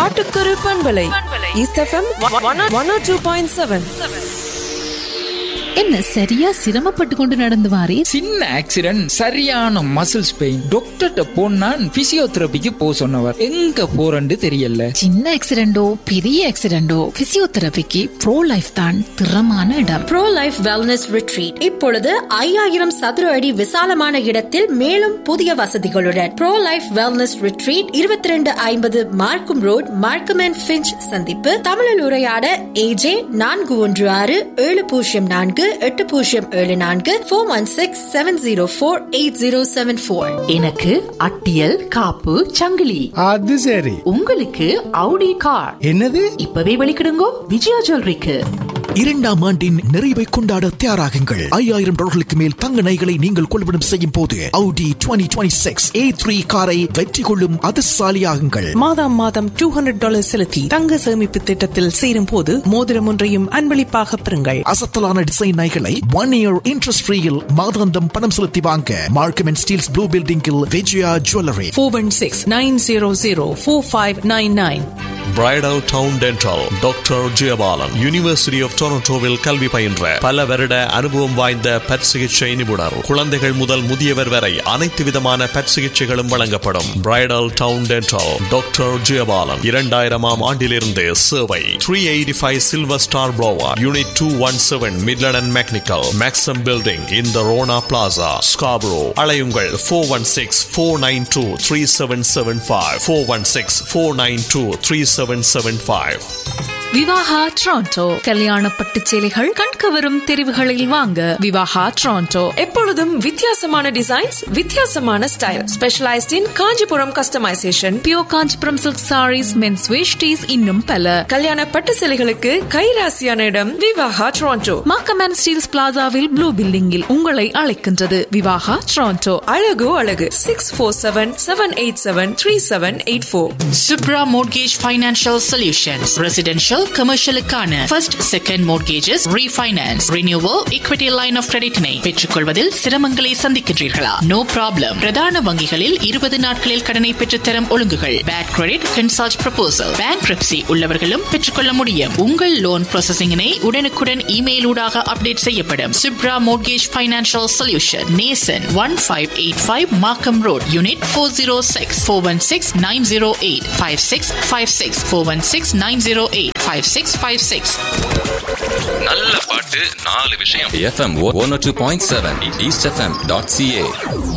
காட்டுக்குரு பண்பலை east FM one two point seven என்ன சரியா சிரமப்பட்டு கொண்டு நடந்து வாரே சின்ன ஆக்சிடென்ட் சரியான மசில்ஸ் பெயின் டாக்டர்கிட்ட போனா பிசியோதெரபிக்கு போ சொன்னவர் எங்க போறேன்னு தெரியல சின்ன ஆக்சிடென்டோ பெரிய ஆக்சிடென்டோ பிசியோதெரபிக்கு ப்ரோ லைஃப் தான் திறமான இடம் ப்ரோ லைஃப் வெல்னஸ் ரிட்ரீட் இப்பொழுது ஐயாயிரம் சதுர அடி விசாலமான இடத்தில் மேலும் புதிய வசதிகளுடன் ப்ரோ லைஃப் வெல்னஸ் ரிட்ரீட் இருபத்தி ரெண்டு ஐம்பது மார்க்கும் ரோட் மார்க்கம் அண்ட் பிஞ்ச் சந்திப்பு தமிழில் உரையாட ஏஜே நான்கு ஒன்று ஆறு ஏழு பூஜ்ஜியம் நான்கு எட்டு பூஜ்ஜியம் ஏழு நான்கு four one six seven zero four eight zero seven four எனக்கு அட்டியல் காப்பு சங்கிலி அது சரி உங்களுக்கு அவுடி கார் என்னது இப்பவே வெளிக்கிடுங்கோ விஜயா ஜுவல்லரிக்கு இரண்டாம் ஆண்டின் நிறைவை கொண்டாட தயாராகுங்கள் ஐயாயிரம் டாலர்களுக்கு மேல் தங்க நகைகளை நீங்கள் கொள்வனம் செய்யும் போது Audi 2026 A3 காரை வெற்றி கொள்ளும் அதிர்ஷ்டசாலியாகுங்கள் மாதம் மாதம் டூ ஹண்ட்ரட் டாலர் செலுத்தி தங்க சேமிப்பு திட்டத்தில் சேரும் போது மோதிரம் ஒன்றையும் அன்பளிப்பாக பெறுங்கள் அசத்தலான டிசைன் நகைகளை ஒன் இயர் இன்ட்ரெஸ்ட் ஃப்ரீயில் மாதாந்தம் பணம் செலுத்தி வாங்க மார்க்கம் அண்ட் ஸ்டீல்ஸ் ப்ளூ பில்டிங்கில் Vijaya jewellery four one six nine zero zero four five nine nine bridal town dental doctor Jayapalan university of டொரண்டோவில் கல்வி பயின்ற பல வருட அனுபவம் வாய்ந்த பற் சிகிச்சை நிபுணர் குழந்தைகள் முதல் முதியவர் வரை அனைத்து விதமான பற் சிகிச்சைகளும் வழங்கப்படும் bridal town dental doctor Jayapalan இரண்டாயிரமாம் ஆண்டிலிருந்து சேவை three eighty five silver star boulevard unit two one seven Midland and McNicoll Maxim building in the Rona plaza Scarborough அலையுங்கள் four one six four nine two three seven seven five four one six four nine two three seven seven five Vivaha Toronto கல்யாண பட்டு சேலைகள் கண்கவரும் தெரிவுகளில் வாங்க விவாகா Toronto எப்பொழுதும் வித்தியாசமான designs வித்தியாசமான style specialised in Kanchipuram customisation pure Kanchipuram silk sarees men's veshtis இன்னும் பல கல்யாண பட்டு சேலைகளுக்கு கைராசியான இடம் Vivaha Toronto Markham and Steeles பிளாசாவில் ப்ளூ பில்டிங்கில் உங்களை அழைக்கின்றது விவாகா ட்ரான்டோ அழகு அழகு six four seven seven eight seven three seven eight four Supra mortgage financial solutions residential கமர்ஷியலுக்கான first second mortgages refinance renewal equity line of கிரெடிட்டினை பெற்றுக்கொள்வதில் சிரமங்களை சந்திக்கின்றீர்களா நோ ப்ராப்ளம் பிரதான வங்கிகளில் இருபது நாட்களில் கடனை பெற்றுத்தரும் ஒழுங்குகள் bad credit consult proposal bank உள்ளவர்களும் பெற்றுக்கொள்ள முடியும் உங்கள் லோன் ப்ராசஸிங்கினை உடனுக்குடன் இமெயில் ஊடாக அப்டேட் செய்யப்படும் Supra mortgage financial solution nation one five eight five Markham road unit four zero six four one six nine zero eight five six five six four one six nine zero eight five six five six நல்ல பாட்டு நாலு விஷயம் FM one two point seven east FM dot CA